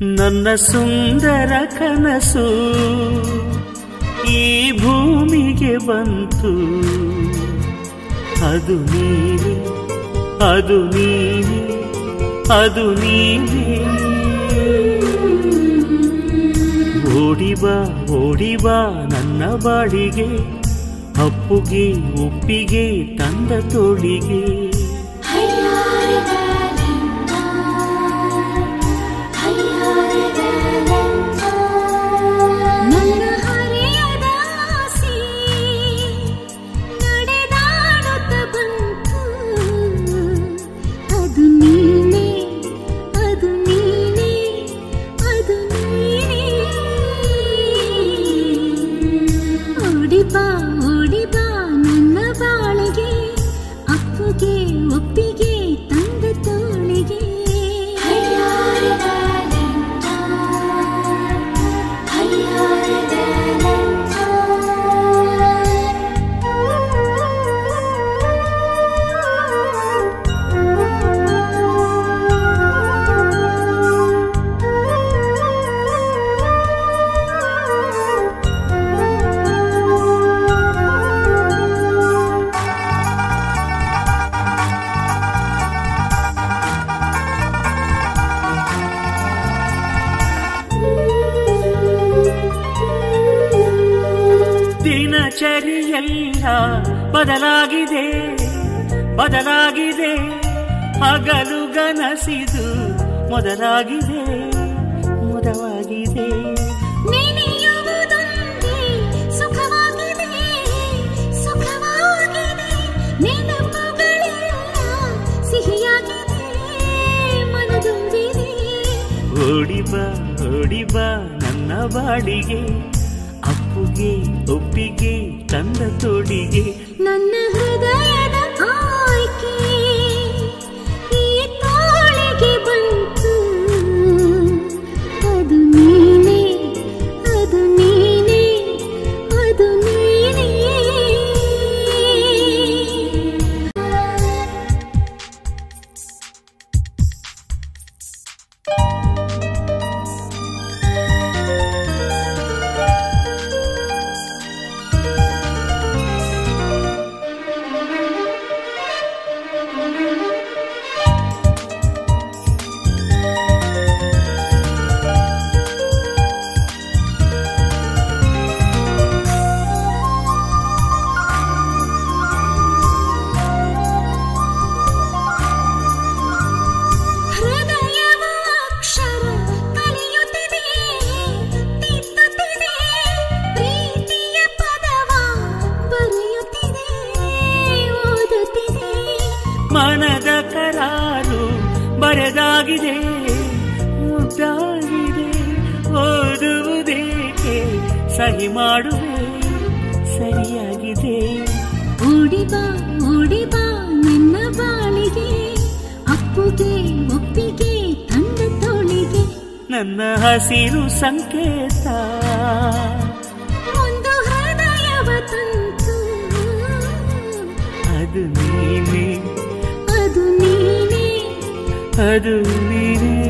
ನನ್ನ ಸುಂದರ ಕನಸು ಈ ಭೂಮಿಗೆ ಬಂತು ಅದು ನೀನೆ ಅದು ನೀನೆ ಅದು ನೀನೆ ಓಡಿ ಬಾ ಓಡಿ ಬಾ ನನ್ನ ಬಾಳಿಗೆ ಅಪ್ಪುಗೆ ಒಪ್ಪಿಗೆ ತಂದ ತೋಳಿಗೆ ನನ್ನ ಹರೆಯದ ಆಸೆ ನಡೆದಾಡುತ್ತ ಬಂತು ಅದು ನೀನೇ ಅದು ನೀನೇ ಅದು ನೀನೇ ಓಡಿ ಬಾ ಓಡಿ ಬಾ ನನ್ನ ಬಾಳಿಗೆ ಅಪ್ಪುಗೆ ಒಪ್ಪಿಗೆ ತಂದ ತೋಳಿಗೆ ದಿನಚರಿಯೆಲ್ಲ ಬದಲಾಗಿದೆ ಬದಲಾಗಿದೆ ಹಗಲು ಗನಸಿದು ಮೊದಲಾಗಿದೆ ಮೊದವಾಗಿದೆ ನೆನೆಯುವುದೊಂದೇ ಸುಖವಾಗಿದೆ ಸುಖವಾಗಿದೆ ನೆನಪುಗಳೆಲ್ಲ ಸಿಹಿಯಾಗಿದೆ ಮನದುಂಬಿದೆ ಓಡಿ ಬಾ ಓಡಿ ಬಾ ನನ್ನ ಬಾಡಿಗೆ ಅಪ್ಪುಗೆ ಒಪ್ಪಿಗೆ ತಂದ ತೋಡಿಗೆ ನನ್ನ ಹೃದಯದ ಆಯ್ಕೆ ಈ ತೋಳಿಗೆ ಬಂತು ಅದು ನೀನೇ ಅದು ನೀನೇ ಅದು ನೀನೇ ಹೃದಯವ ಅಕ್ಷರ ಕಲಿಯುತ್ತಿದೆ ತಿದ್ದುತ್ತಿದೆ ಪ್ರೀತಿಯ ಪದವ ಬರೆಯುತ್ತಿದೆ ಓದುತ್ತಿದೆ ಮನದ ಕರಾರು ಬರೆದಾಗಿದೆ ಮುದ್ದಾಗಿದೆ ಓದುವುದೇಕೆ ಸಹಿ ಮಾಡುವೆ ಸರಿಯಾಗಿದೆ ಓಡಿ ಬಾ ಓಡಿ ಬಾ ನನ್ನ ಬಾಳಿಗೆ ಅಪ್ಪುಗೆ ಒಪ್ಪಿಗೆ ತಂದ ತೋಳಿಗೆ ನನ್ನ ಹಸಿರು ಸಂಕೇತ ಒಂದು ಹೃದಯವ ತಂತು ಅದು ನೀನೆ ಅದು ನೀನೇ ಅದು ನೀನೆ